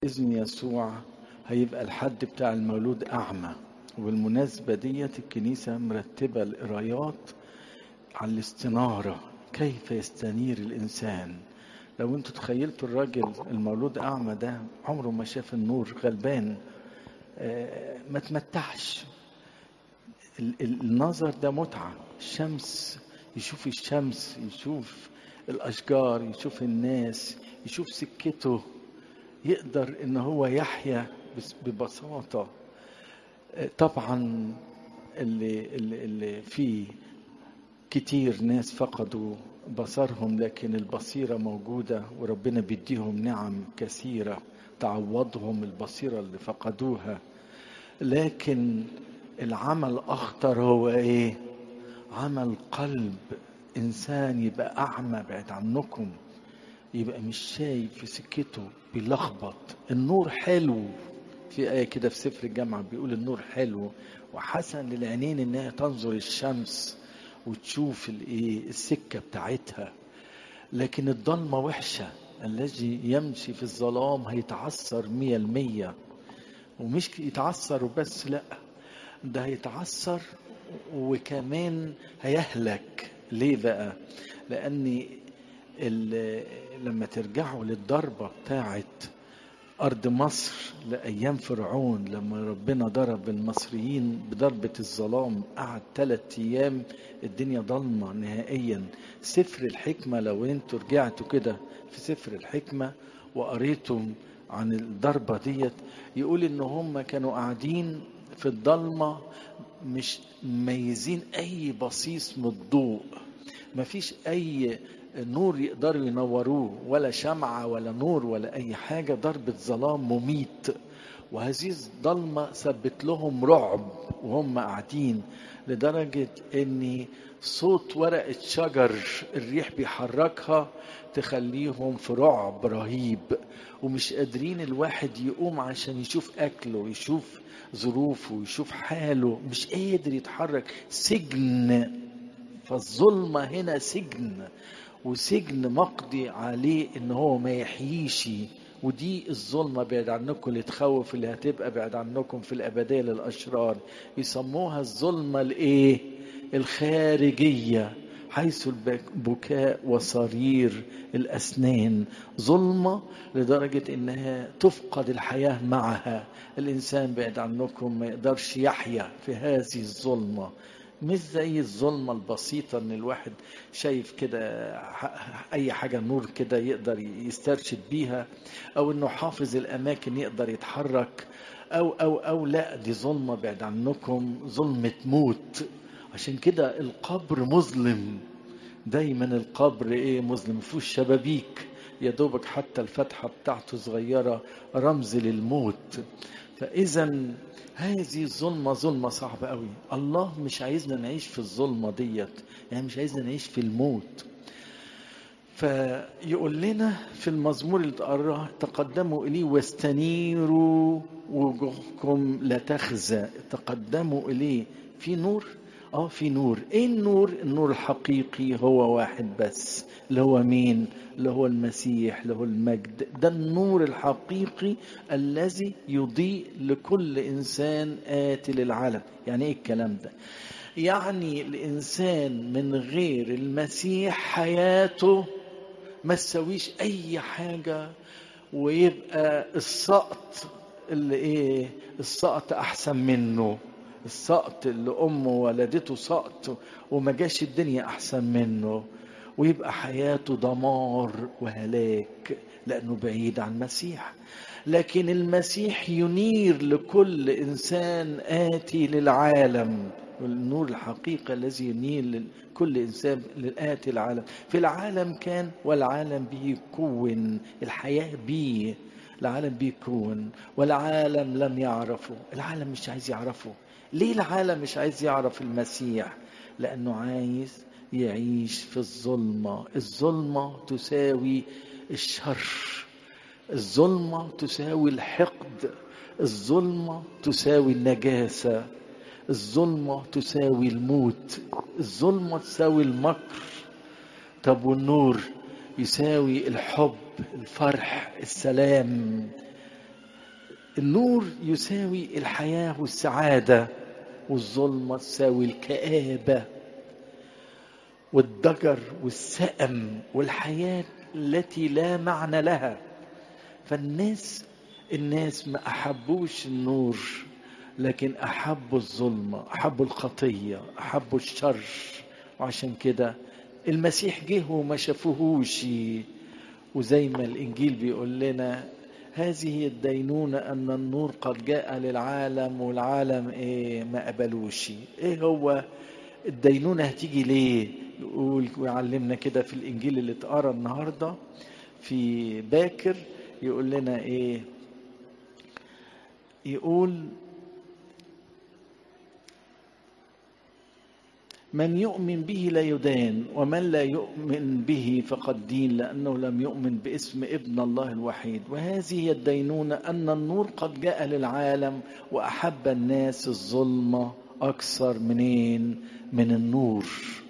إذن يسوع هيبقى الحد بتاع المولود أعمى وبالمناسبة ديت الكنيسة مرتبة القرايات على الاستنارة كيف يستنير الإنسان لو انتوا تخيلتوا الراجل المولود أعمى ده عمره ما شاف النور غلبان آه، ما تمتعش ال- ال- النظر ده متعة الشمس يشوف الشمس يشوف الأشجار يشوف الناس يشوف سكته يقدر ان هو يحيا بس- ببساطة آه، طبعا اللي, اللي, اللي فيه كتير ناس فقدوا بصرهم لكن البصيرة موجودة وربنا بيديهم نعم كثيرة تعوضهم البصيرة اللي فقدوها لكن العمل الأخطر هو إيه؟ عمل قلب إنسان يبقى أعمى بعد عنكم يبقى مش شايف في سكته بيلخبط النور حلو في آية كده في سفر الجامعة بيقول النور حلو وحسن للعينين إنها تنظر الشمس وتشوف الإيه السكة بتاعتها لكن الضلمة وحشة الذي يمشي في الظلام هيتعثر مية المية ومش يتعثر وبس لا ده هيتعثر وكمان هيهلك ليه بقى لأن ال- لما ترجعوا للضربة بتاعت أرض مصر لأيام فرعون لما ربنا ضرب المصريين بضربة الظلام قعد ثلاثة أيام الدنيا ضلمة نهائيا سفر الحكمة لو انتوا رجعتوا كده في سفر الحكمة وقريتم عن الضربة ديت يقول إن هم كانوا قاعدين في الضلمة مش مميزين أي بصيص من الضوء مفيش أي نور يقدروا ينوروه ولا شمعة ولا نور ولا أي حاجة ضربة ظلام مميت وهذه الضلمة سبت لهم رعب وهم قاعدين لدرجة ان صوت ورقة شجر الريح بيحركها تخليهم في رعب رهيب ومش قادرين الواحد يقوم عشان يشوف أكله يشوف ظروفه يشوف حاله مش قادر يتحرك سجن فالظلمة هنا سجن وسجن مقضي عليه ان هو ما يحييش ودي الظلمة بعد عنكم اللي تخوف اللي هتبقى بعد عنكم في الأبدية للأشرار يسموها الظلمة الإيه؟ الخارجية حيث البكاء وصرير الأسنان ظلمة لدرجة إنها تفقد الحياة معها الإنسان بعد عنكم ما يقدرش يحيا في هذه الظلمة مش زي الظلمة البسيطة ان الواحد شايف كده ح- اي حاجة نور كده يقدر يسترشد بيها او انه حافظ الاماكن يقدر يتحرك او او او لا دي ظلمة بعد عنكم ظلمة موت عشان كده القبر مظلم دايما القبر ايه مظلم مفيهوش شبابيك يا دوبك حتى الفتحة بتاعته صغيرة رمز للموت فإذا هذه الظلمة ظلمة صعبة قوي الله مش عايزنا نعيش في الظلمة ديت يعني مش عايزنا نعيش في الموت فيقول لنا في المزمور اللي تقراه تقدموا إليه واستنيروا وجوهكم لا تخزى تقدموا إليه في نور اه في نور ايه النور النور الحقيقي هو واحد بس اللي هو مين اللي هو المسيح اللي هو المجد ده النور الحقيقي الذي يضيء لكل انسان آتي للعالم يعني ايه الكلام ده يعني الانسان من غير المسيح حياته ما تسويش اي حاجه ويبقى السقط اللي ايه السقط احسن منه السقط اللي امه ولدته سقط وما جاش الدنيا احسن منه ويبقى حياته دمار وهلاك لانه بعيد عن المسيح لكن المسيح ينير لكل انسان اتي للعالم النور الحقيقة الذي ينير لكل إنسان للآتي العالم في العالم كان والعالم به كون الحياة به العالم به كون والعالم لم يعرفه العالم مش عايز يعرفه ليه العالم مش عايز يعرف المسيح لأنه عايز يعيش في الظلمة الظلمة تساوي الشر الظلمة تساوي الحقد الظلمة تساوي النجاسة الظلمة تساوي الموت الظلمة تساوي المكر طب والنور يساوي الحب الفرح السلام النور يساوي الحياة والسعادة والظلمة تساوي الكآبة والضجر والسأم والحياة التي لا معنى لها فالناس الناس ما أحبوش النور لكن أحبوا الظلمة أحبوا الخطية أحبوا الشر وعشان كده المسيح جه وما شافوهوش وزي ما الإنجيل بيقول لنا هذه الدينونة أن النور قد جاء للعالم والعالم إيه ما قبلوش إيه هو الدينونة هتيجي ليه يقول ويعلمنا كده في الإنجيل اللي اتقرا النهاردة في باكر يقول لنا إيه يقول من يؤمن به لا يدان ومن لا يؤمن به فقد دين لأنه لم يؤمن باسم ابن الله الوحيد وهذه هي الدينونة أن النور قد جاء للعالم وأحب الناس الظلمة أكثر منين من النور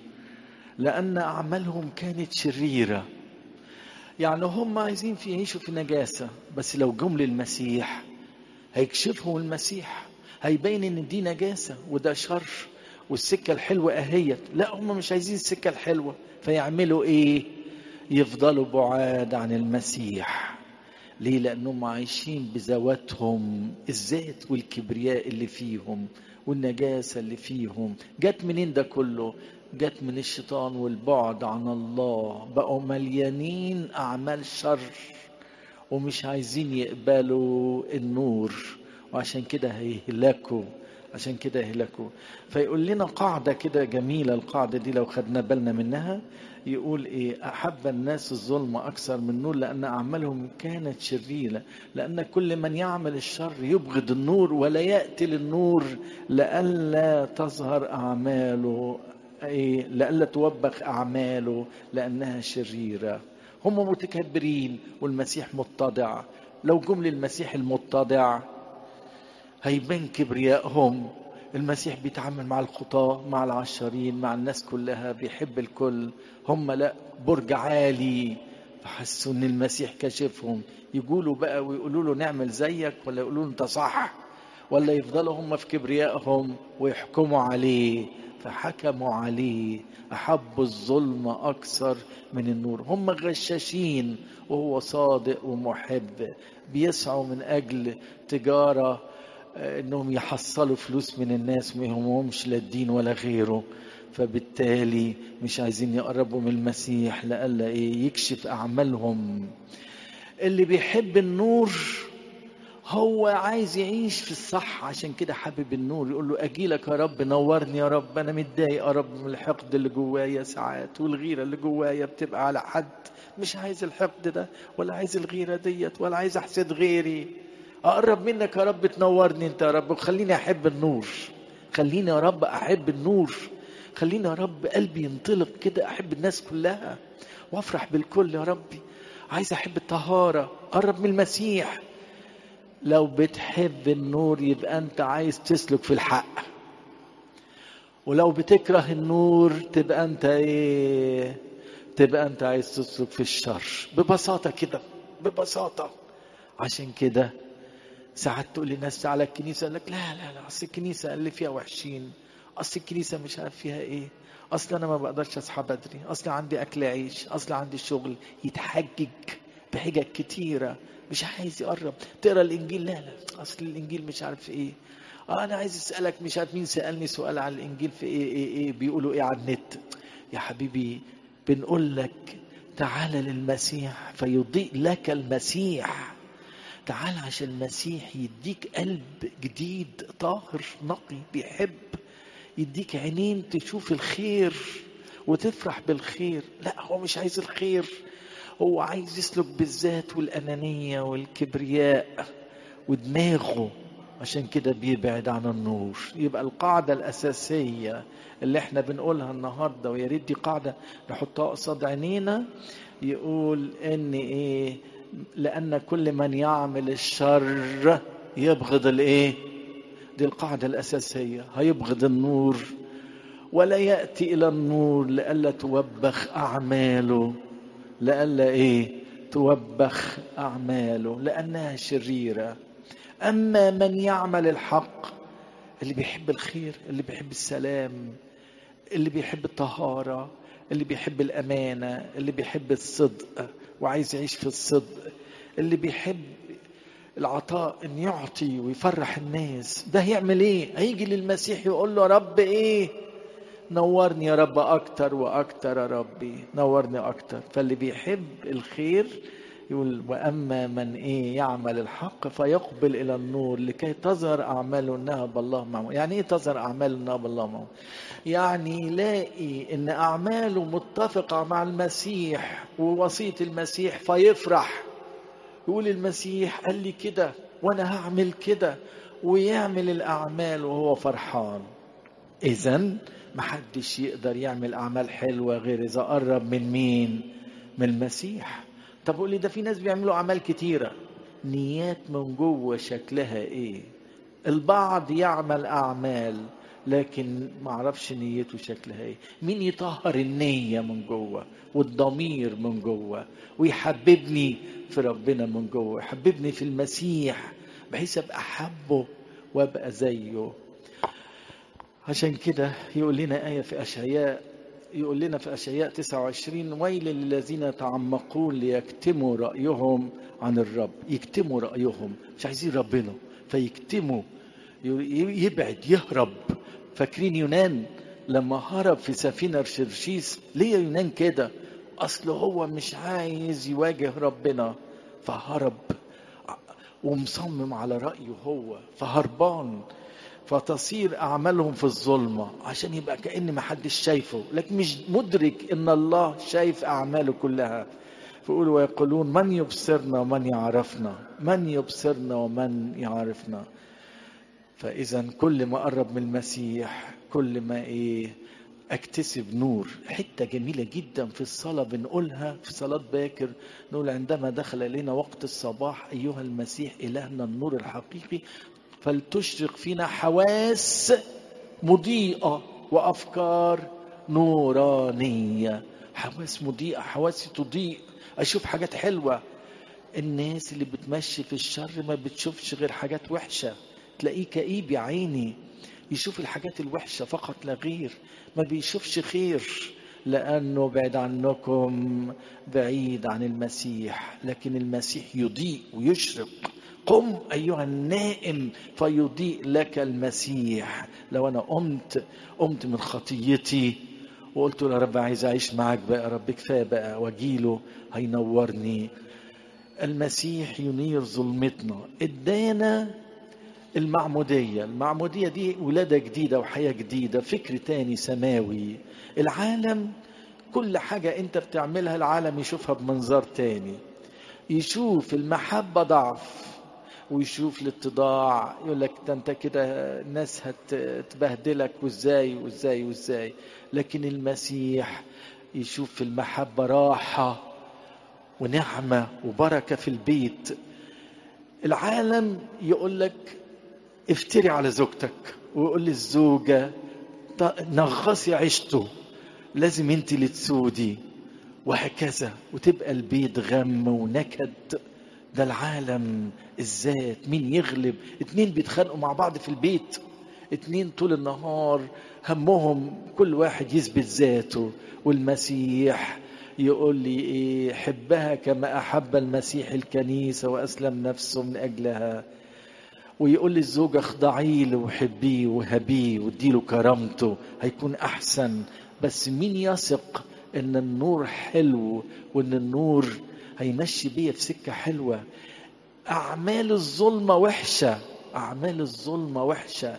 لأن أعمالهم كانت شريرة يعني هم عايزين في يعيشوا في نجاسة بس لو جم للمسيح هيكشفهم المسيح هيبين ان دي نجاسة وده شر والسكة الحلوة اهيت لا هم مش عايزين السكة الحلوة فيعملوا ايه يفضلوا بعاد عن المسيح ليه لانهم عايشين بذواتهم الذات والكبرياء اللي فيهم والنجاسة اللي فيهم جت منين ده كله جت من الشيطان والبعد عن الله بقوا مليانين اعمال شر ومش عايزين يقبلوا النور وعشان كده هيهلكوا عشان كده يهلكوا فيقول لنا قاعدة كده جميلة القاعدة دي لو خدنا بالنا منها يقول ايه احب الناس الظلم اكثر من النور لان اعمالهم كانت شريره لان كل من يعمل الشر يبغض النور ولا ياتي للنور لئلا تظهر اعماله ايه لئلا توبخ اعماله لانها شريره هم متكبرين والمسيح متضع لو جم للمسيح المتضع هيبان كبريائهم المسيح بيتعامل مع الخطاة مع العشرين مع الناس كلها بيحب الكل هم لا برج عالي فحسوا ان المسيح كشفهم يقولوا بقى ويقولوا له نعمل زيك ولا يقولوا له انت صح ولا يفضلوا هم في كبريائهم ويحكموا عليه فحكموا عليه أحبوا الظلم أكثر من النور هم غشاشين وهو صادق ومحب بيسعوا من أجل تجارة انهم يحصلوا فلوس من الناس ما يهمهمش لا الدين ولا غيره فبالتالي مش عايزين يقربوا من المسيح لألا ايه يكشف اعمالهم اللي بيحب النور هو عايز يعيش في الصح عشان كده حابب النور يقول له اجيلك يا رب نورني يا رب انا متضايق يا رب من الحقد اللي جوايا ساعات والغيره اللي جوايا بتبقى على حد مش عايز الحقد ده ولا عايز الغيره ديت ولا عايز احسد غيري اقرب منك يا رب تنورني انت يا رب وخليني احب النور خليني يا رب احب النور خليني يا رب قلبي ينطلق كده احب الناس كلها وافرح بالكل يا ربي عايز احب الطهاره قرب من المسيح لو بتحب النور يبقى انت عايز تسلك في الحق ولو بتكره النور تبقى انت ايه تبقى انت عايز تسلك في الشر ببساطه كده ببساطه عشان كده ساعات تقول للناس تعالى الكنيسه يقول لك لا لا لا اصل الكنيسه اللي فيها وحشين اصل الكنيسه مش عارف فيها ايه اصل انا ما بقدرش اصحى بدري اصل عندي اكل عيش اصل عندي شغل يتحجج بحجج كتيره مش عايز يقرب تقرا الانجيل لا لا اصل الانجيل مش عارف ايه آه انا عايز اسالك مش عارف مين سالني سؤال عن الانجيل في ايه ايه ايه بيقولوا ايه على النت يا حبيبي بنقول لك تعال للمسيح فيضيء لك المسيح تعال عشان المسيح يديك قلب جديد طاهر نقي بيحب يديك عينين تشوف الخير وتفرح بالخير لا هو مش عايز الخير هو عايز يسلك بالذات والأنانية والكبرياء ودماغه عشان كده بيبعد عن النور يبقى القاعدة الأساسية اللي احنا بنقولها النهاردة ويا ريت دي قاعدة نحطها قصاد عينينا يقول ان ايه لأن كل من يعمل الشر يبغض الايه دي القاعدة الأساسية هيبغض النور ولا يأتي إلى النور لئلا توبخ أعماله لئلا إيه توبخ أعماله لأنها شريرة أما من يعمل الحق اللي بيحب الخير اللي بيحب السلام اللي بيحب الطهارة اللي بيحب الأمانة اللي بيحب الصدق وعايز يعيش في الصدق اللي بيحب العطاء ان يعطي ويفرح الناس ده هيعمل ايه هيجي للمسيح يقول له يا رب ايه نورني يا رب اكتر واكتر يا ربي نورني اكتر فاللي بيحب الخير يقول واما من ايه يعمل الحق فيقبل الى النور لكي تظهر اعماله انها بالله معه يعني ايه تظهر اعماله انها بالله معه يعني يلاقي ان اعماله متفقه مع المسيح ووصيه المسيح فيفرح يقول المسيح قال لي كده وانا هعمل كده ويعمل الاعمال وهو فرحان اذا محدش يقدر يعمل اعمال حلوه غير اذا قرب من مين من المسيح طب قول لي ده في ناس بيعملوا اعمال كتيره نيات من جوه شكلها ايه البعض يعمل اعمال لكن ما اعرفش نيته شكلها ايه مين يطهر النيه من جوه والضمير من جوه ويحببني في ربنا من جوه يحببني في المسيح بحيث ابقى احبه وابقى زيه عشان كده يقول لنا آية في أشعياء يقول لنا في أشعياء 29 ويل للذين يتعمقون ليكتموا رأيهم عن الرب يكتموا رأيهم مش عايزين ربنا فيكتموا يبعد يهرب فاكرين يونان لما هرب في سفينة شرشيس ليه يونان كده أصل هو مش عايز يواجه ربنا فهرب ومصمم على رأيه هو فهربان فتصير أعمالهم في الظلمة عشان يبقى كأن ما حدش شايفه لكن مش مدرك إن الله شايف أعماله كلها فيقولوا ويقولون من يبصرنا ومن يعرفنا من يبصرنا ومن يعرفنا فإذا كل ما قرب من المسيح كل ما إيه اكتسب نور حتة جميلة جدا في الصلاة بنقولها في صلاة باكر نقول عندما دخل إلينا وقت الصباح أيها المسيح إلهنا النور الحقيقي فلتشرق فينا حواس مضيئة وأفكار نورانية حواس مضيئة حواسي تضيء أشوف حاجات حلوة الناس اللي بتمشي في الشر ما بتشوفش غير حاجات وحشة تلاقيه كئيب يا عيني يشوف الحاجات الوحشة فقط لا غير ما بيشوفش خير لأنه بعد عنكم بعيد عن المسيح لكن المسيح يضيء ويشرق قم أيها النائم فيضيء لك المسيح لو أنا قمت قمت من خطيتي وقلت له يا رب عايز أعيش معاك بقى يا رب كفاية بقى وأجيله هينورني المسيح ينير ظلمتنا ادانا المعمودية المعمودية دي ولادة جديدة وحياة جديدة فكر تاني سماوي العالم كل حاجة انت بتعملها العالم يشوفها بمنظار تاني يشوف المحبة ضعف ويشوف الاتضاع يقول لك ده انت كده الناس هتبهدلك وازاي وازاي وازاي لكن المسيح يشوف في المحبة راحة ونعمة وبركة في البيت العالم يقول لك افتري على زوجتك ويقول للزوجة نغصي عيشته لازم انت اللي تسودي وهكذا وتبقى البيت غم ونكد ده العالم الذات مين يغلب اتنين بيتخانقوا مع بعض في البيت اتنين طول النهار همهم كل واحد يثبت ذاته والمسيح يقول لي ايه حبها كما احب المسيح الكنيسه واسلم نفسه من اجلها ويقول للزوجة اخضعي له وحبيه وهبيه واديله كرامته هيكون أحسن بس مين يثق إن النور حلو وإن النور هيمشي بيا في سكة حلوة أعمال الظلمة وحشة أعمال الظلمة وحشة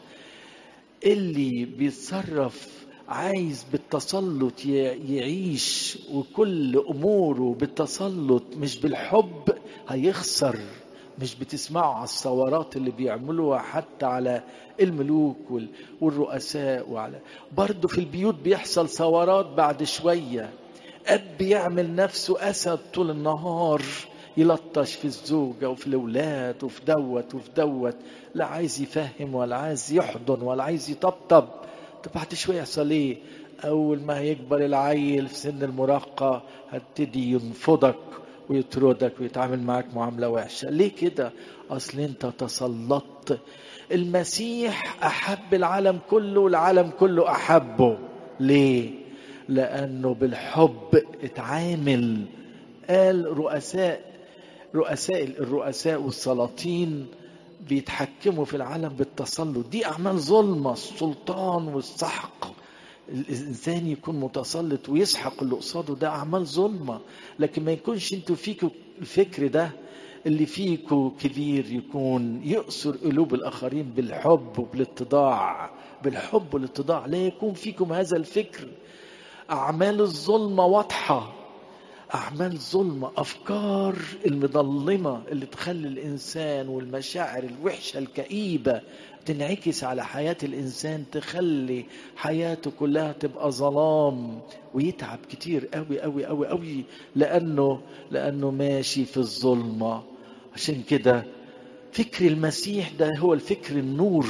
اللي بيتصرف عايز بالتسلط يعيش وكل أموره بالتسلط مش بالحب هيخسر مش بتسمعوا على الثورات اللي بيعملوها حتى على الملوك والرؤساء وعلى برضه في البيوت بيحصل ثورات بعد شوية أب يعمل نفسه أسد طول النهار يلطش في الزوجة وفي الأولاد وفي دوت وفي دوت لا عايز يفهم ولا عايز يحضن ولا عايز يطبطب طب بعد شوية يحصل إيه؟ أول ما هيكبر العيل في سن المراهقة هتبتدي ينفضك ويطردك ويتعامل معك معاملة وحشة ليه كده اصل انت تسلطت المسيح احب العالم كله والعالم كله احبه ليه لانه بالحب اتعامل قال رؤساء رؤساء الرؤساء والسلاطين بيتحكموا في العالم بالتسلط دي اعمال ظلمه السلطان والسحق الانسان يكون متسلط ويسحق اللي قصاده ده اعمال ظلمه لكن ما يكونش انتوا فيكوا الفكر ده اللي فيكوا كبير يكون يأسر قلوب الآخرين بالحب وبالاتضاع بالحب والاتضاع لا يكون فيكم هذا الفكر أعمال الظلمة واضحة أعمال ظلمة أفكار المظلمة اللي تخلي الإنسان والمشاعر الوحشة الكئيبة تنعكس على حياة الإنسان تخلي حياته كلها تبقى ظلام ويتعب كتير قوي قوي قوي قوي لأنه لأنه ماشي في الظلمة عشان كده فكر المسيح ده هو الفكر النور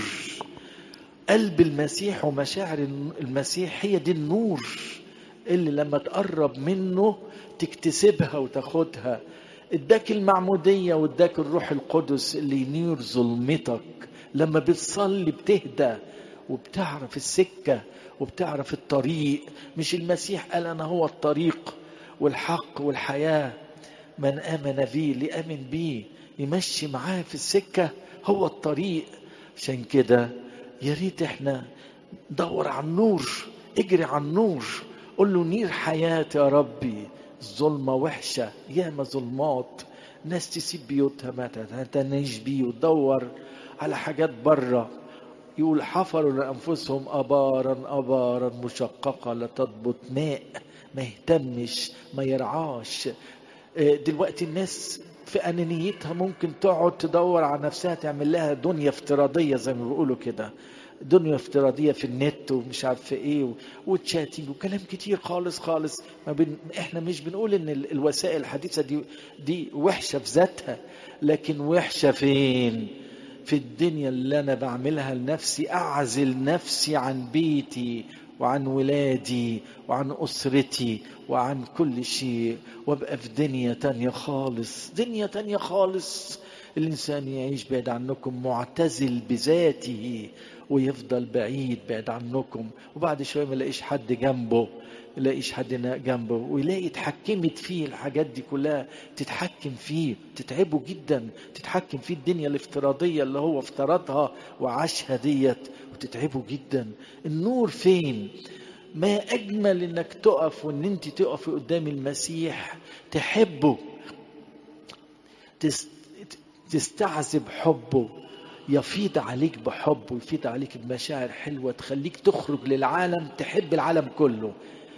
قلب المسيح ومشاعر المسيح هي دي النور اللي لما تقرب منه تكتسبها وتاخدها اداك المعمودية واداك الروح القدس اللي ينير ظلمتك لما بتصلي بتهدى وبتعرف السكة وبتعرف الطريق مش المسيح قال أنا هو الطريق والحق والحياة من آمن بي لآمن بيه يمشي معاه في السكة هو الطريق عشان كده يا ريت احنا دور على النور اجري على النور قول له نير حياتي يا ربي الظلمة وحشة ياما ظلمات ناس تسيب بيوتها ما تتناش بيه وتدور على حاجات بره يقول حفروا لأنفسهم أبارا أبارا مشققة لا تضبط ماء ما يهتمش ما يرعاش دلوقتي الناس في أنانيتها ممكن تقعد تدور على نفسها تعمل لها دنيا افتراضية زي ما بيقولوا كده دنيا افتراضية في النت ومش عارف ايه وتشاتنج وكلام كتير خالص خالص ما بن... احنا مش بنقول ان الوسائل الحديثة دي دي وحشة في ذاتها لكن وحشة فين؟ في الدنيا اللي انا بعملها لنفسي اعزل نفسي عن بيتي وعن ولادي وعن اسرتي وعن كل شيء وابقى في دنيا تانية خالص دنيا تانية خالص الانسان يعيش بعيد عنكم معتزل بذاته ويفضل بعيد بعيد عنكم وبعد شويه ما يلاقيش حد جنبه يلاقيش حد جنبه ويلاقي اتحكمت فيه الحاجات دي كلها تتحكم فيه تتعبه جدا تتحكم فيه الدنيا الافتراضية اللي هو افترضها وعاشها ديت وتتعبه جدا النور فين ما أجمل إنك تقف وإن أنت تقفي قدام المسيح تحبه تستعذب حبه يفيض عليك بحب ويفيض عليك بمشاعر حلوة تخليك تخرج للعالم تحب العالم كله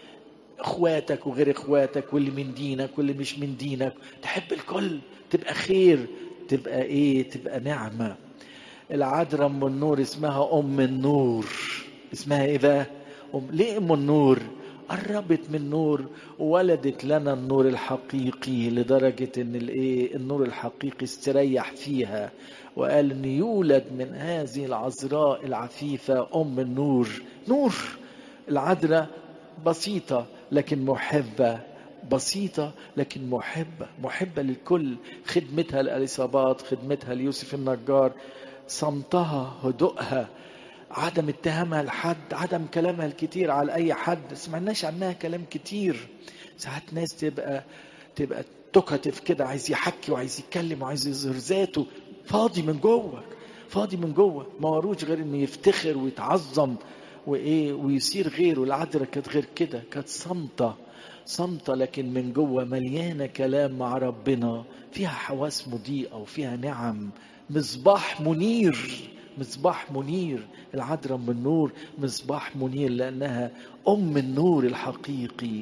اخواتك وغير اخواتك واللي من دينك واللي مش من دينك تحب الكل تبقى خير تبقى ايه تبقى نعمة العذراء ام النور اسمها ام النور اسمها ايه بقى أم ليه ام النور قربت من النور وولدت لنا النور الحقيقي لدرجة ان الايه النور الحقيقي استريح فيها وقال ان يولد من هذه العذراء العفيفة ام النور نور العذراء بسيطة لكن محبة بسيطة لكن محبة محبة للكل خدمتها لأليصابات خدمتها ليوسف النجار صمتها هدوءها عدم اتهامها لحد عدم كلامها الكتير على اي حد سمعناش عنها كلام كتير ساعات ناس تبقى تبقى توكاتيف كده عايز يحكي وعايز يتكلم وعايز يظهر ذاته فاضي من جوه فاضي من جوه ما وروش غير انه يفتخر ويتعظم وايه ويصير غيره العذراء كانت غير كده كانت صامته صامته لكن من جوه مليانه كلام مع ربنا فيها حواس مضيئه وفيها نعم مصباح منير مصباح منير العذراء من النور مصباح منير لانها ام النور الحقيقي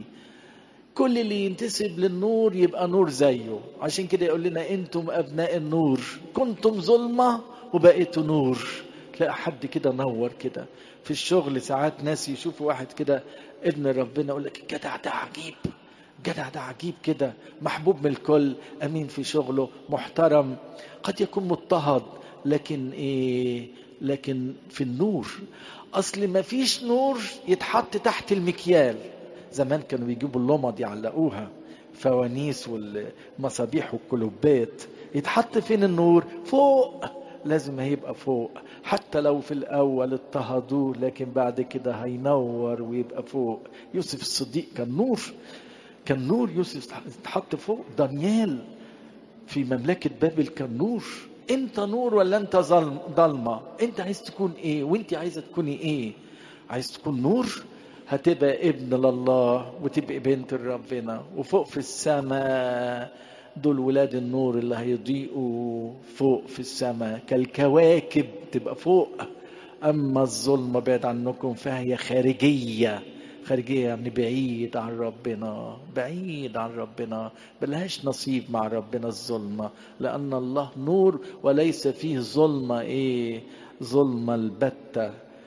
كل اللي ينتسب للنور يبقى نور زيه عشان كده يقول لنا انتم ابناء النور كنتم ظلمه وبقيتوا نور تلاقي حد كده نور كده في الشغل ساعات ناس يشوفوا واحد كده ابن ربنا يقول لك الجدع ده عجيب الجدع ده عجيب كده محبوب من الكل امين في شغله محترم قد يكون مضطهد لكن ايه لكن في النور اصل ما فيش نور يتحط تحت المكيال زمان كانوا بيجيبوا اللمض يعلقوها فوانيس والمصابيح والكلوبات يتحط فين النور فوق لازم هيبقى فوق حتى لو في الاول اضطهدوه لكن بعد كده هينور ويبقى فوق يوسف الصديق كان نور كان نور يوسف اتحط فوق دانيال في مملكة بابل كان نور انت نور ولا انت ظلم ضلمة انت عايز تكون ايه وانت عايزة تكوني ايه عايز تكون نور هتبقى ابن لله وتبقى بنت ربنا وفوق في السماء دول ولاد النور اللي هيضيئوا فوق في السماء كالكواكب تبقى فوق اما الظلمه بعد عنكم فهي خارجيه خارجيه يعني بعيد عن ربنا بعيد عن ربنا بلهاش نصيب مع ربنا الظلمه لان الله نور وليس فيه ظلمه ايه ظلمه البته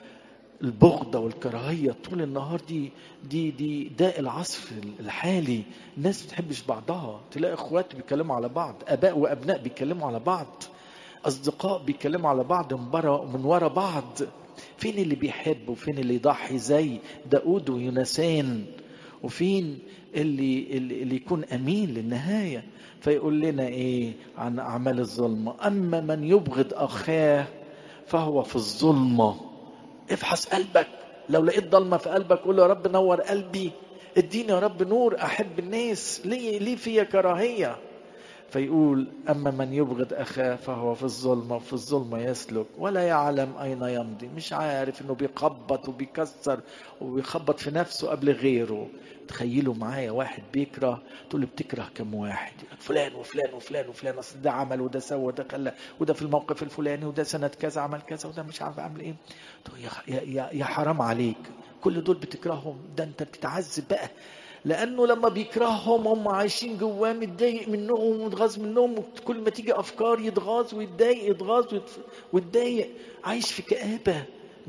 البغضة والكراهية طول النهار دي دي دي داء العصر الحالي الناس ما بتحبش بعضها تلاقي اخوات بيتكلموا على بعض اباء وابناء بيتكلموا على بعض اصدقاء بيتكلموا على بعض من ورا من ورا بعض فين اللي بيحب وفين اللي يضحي زي داود ويونسان وفين اللي اللي اللي يكون امين للنهايه فيقول لنا ايه عن اعمال الظلمه اما من يبغض اخاه فهو في الظلمه افحص قلبك لو لقيت ضلمه في قلبك قول يا رب نور قلبي اديني يا رب نور احب الناس ليه ليه فيا كراهيه فيقول اما من يبغض اخاه فهو في الظلمه وفي الظلمه يسلك ولا يعلم اين يمضي مش عارف انه بيخبط وبيكسر وبيخبط في نفسه قبل غيره تخيلوا معايا واحد بيكره تقول له بتكره كم واحد فلان وفلان وفلان وفلان اصل ده عمل وده سوى وده خلى وده في الموقف الفلاني وده سنه كذا عمل كذا وده مش عارف عمل ايه تقول يا, يا, يا حرام عليك كل دول بتكرههم ده انت بتتعذب بقى لانه لما بيكرههم هم عايشين جواه متضايق منهم ومتغاظ منهم كل ما تيجي افكار يتغاظ ويتضايق يتغاظ ويتضايق عايش في كآبه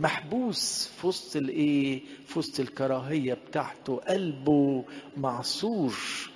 محبوس في وسط الايه في وسط الكراهيه بتاعته قلبه معصور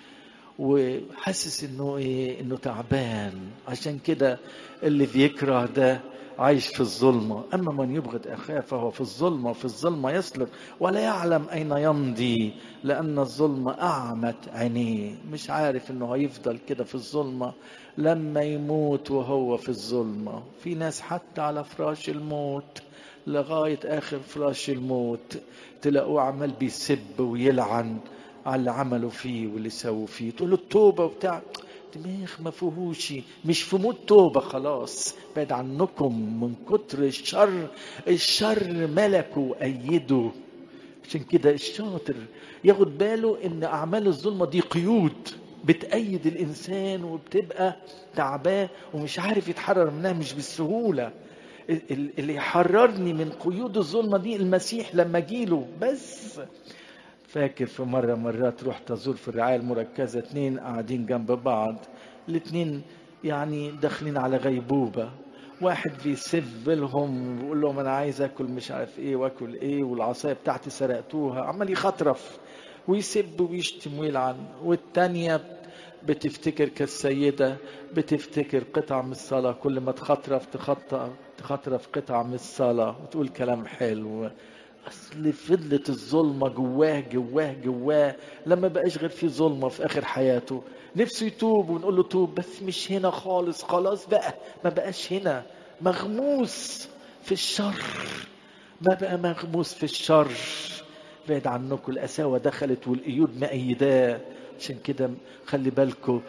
وحاسس انه ايه انه تعبان عشان كده اللي بيكره ده عايش في الظلمة أما من يبغض أخاه فهو في الظلمة في الظلمة يسلك ولا يعلم أين يمضي لأن الظلمة أعمت عينيه مش عارف أنه هيفضل كده في الظلمة لما يموت وهو في الظلمة في ناس حتى على فراش الموت لغاية آخر فراش الموت تلاقوه عمال بيسب ويلعن على اللي عملوا فيه واللي سووا فيه تقول له التوبة وبتاع دماغ ما فيهوش مش في موت توبة خلاص بعد عنكم من كتر الشر الشر ملكه وأيده عشان كده الشاطر ياخد باله ان اعمال الظلمه دي قيود بتأيد الانسان وبتبقى تعباه ومش عارف يتحرر منها مش بالسهوله اللي يحررني من قيود الظلمه دي المسيح لما جيله بس فاكر في مرة مرات رحت أزور في الرعاية المركزة اتنين قاعدين جنب بعض الاتنين يعني داخلين على غيبوبة واحد بيسب لهم ويقول لهم أنا عايز آكل مش عارف إيه وآكل إيه والعصاية بتاعتي سرقتوها عمال يخطرف ويسب ويشتم ويلعن والتانية بتفتكر كالسيدة بتفتكر قطعة من الصلاة كل ما تخطرف تخطف تخطرف قطعة من الصلاة وتقول كلام حلو اصل فضلت الظلمه جواه جواه جواه لما بقاش غير في ظلمه في اخر حياته نفسه يتوب ونقول له توب بس مش هنا خالص خلاص بقى ما بقاش هنا مغموس في الشر ما بقى مغموس في الشر بعد عنكم القساوه دخلت والقيود مأيداه عشان كده خلي بالكم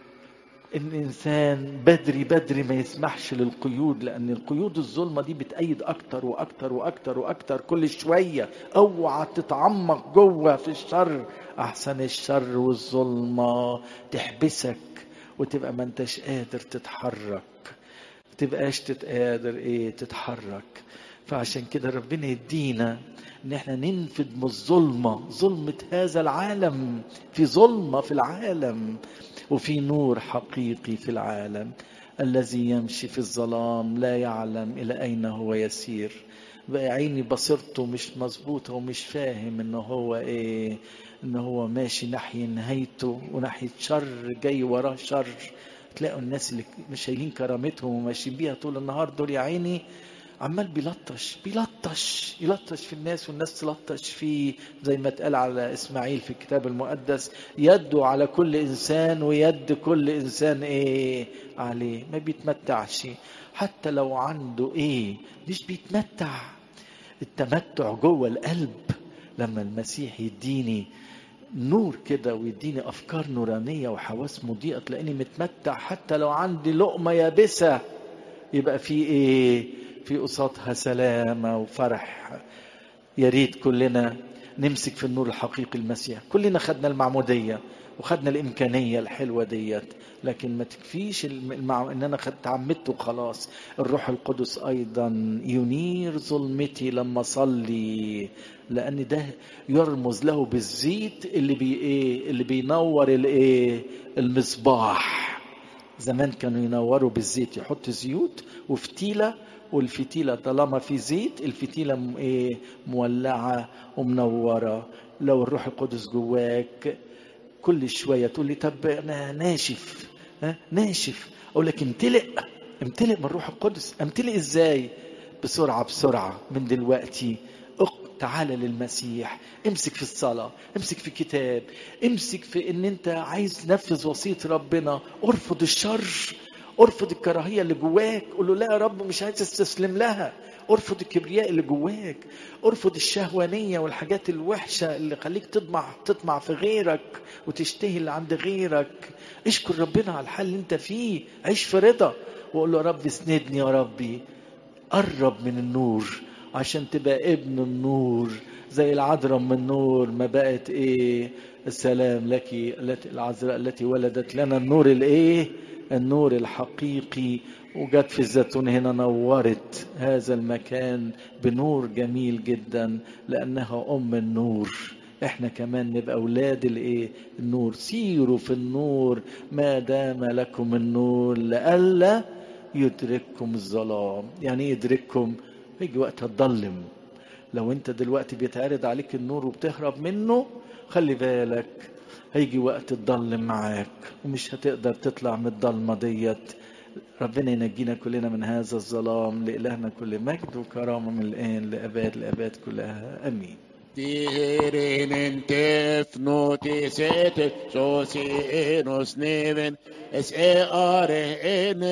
الانسان بدري بدري ما يسمحش للقيود لان القيود الظلمه دي بتأيد اكتر واكتر واكتر واكتر كل شويه اوعى تتعمق جوه في الشر احسن الشر والظلمه تحبسك وتبقى ما انتش قادر تتحرك تبقاش تتقادر ايه تتحرك فعشان كده ربنا يدينا ان احنا ننفد من الظلمه ظلمه هذا العالم في ظلمه في العالم وفي نور حقيقي في العالم الذي يمشي في الظلام لا يعلم الى اين هو يسير بقى عيني بصيرته مش مظبوطه ومش فاهم ان هو ايه ان هو ماشي ناحيه نهايته وناحيه شر جاي وراه شر تلاقوا الناس اللي مش شايلين كرامتهم وماشيين بيها طول النهار دول يا عيني عمال بيلطش بيلطش يلطش في الناس والناس تلطش فيه زي ما اتقال على اسماعيل في الكتاب المقدس يده على كل انسان ويد كل انسان ايه عليه ما بيتمتعش حتى لو عنده ايه مش بيتمتع التمتع جوه القلب لما المسيح يديني نور كده ويديني افكار نورانيه وحواس مضيئه تلاقيني متمتع حتى لو عندي لقمه يابسه يبقى في ايه في قصادها سلامه وفرح يا ريت كلنا نمسك في النور الحقيقي المسيح كلنا خدنا المعموديه وخدنا الامكانيه الحلوه ديت لكن ما تكفيش المع... ان انا خدت عمدت وخلاص الروح القدس ايضا ينير ظلمتي لما اصلي لان ده يرمز له بالزيت اللي بي ايه اللي بينور الايه المصباح زمان كانوا ينوروا بالزيت يحط زيوت وفتيله والفتيله طالما في زيت الفتيله ايه مولعه ومنوره لو الروح القدس جواك كل شويه تقول لي طب انا ناشف ها ناشف اقول لك امتلئ امتلئ من الروح القدس امتلئ ازاي بسرعه بسرعه من دلوقتي تعالى للمسيح امسك في الصلاة امسك في كتاب امسك في ان انت عايز تنفذ وصية ربنا ارفض الشر ارفض الكراهية اللي جواك قول له لا يا رب مش عايز استسلم لها ارفض الكبرياء اللي جواك ارفض الشهوانية والحاجات الوحشة اللي خليك تطمع تطمع في غيرك وتشتهي اللي عند غيرك اشكر ربنا على الحال اللي انت فيه عيش في رضا وقول له يا رب اسندني يا ربي قرب من النور عشان تبقى ابن النور زي العذراء من النور ما بقت ايه السلام لك التي العذراء التي ولدت لنا النور الايه النور الحقيقي وجت في الزيتون هنا نورت هذا المكان بنور جميل جدا لانها ام النور احنا كمان نبقى اولاد الايه النور سيروا في النور ما دام لكم النور لئلا يدرككم الظلام يعني ايه يدرككم يجي وقت هتضلم لو انت دلوقتي بيتعرض عليك النور وبتهرب منه خلي بالك هيجي وقت تضلم معاك ومش هتقدر تطلع من الضلمه ديت ربنا ينجينا كلنا من هذا الظلام لإلهنا كل مجد وكرامة من الآن لأباد لأباد كلها أمين Tirinen tefnoti setet, så se nos neven, es är are en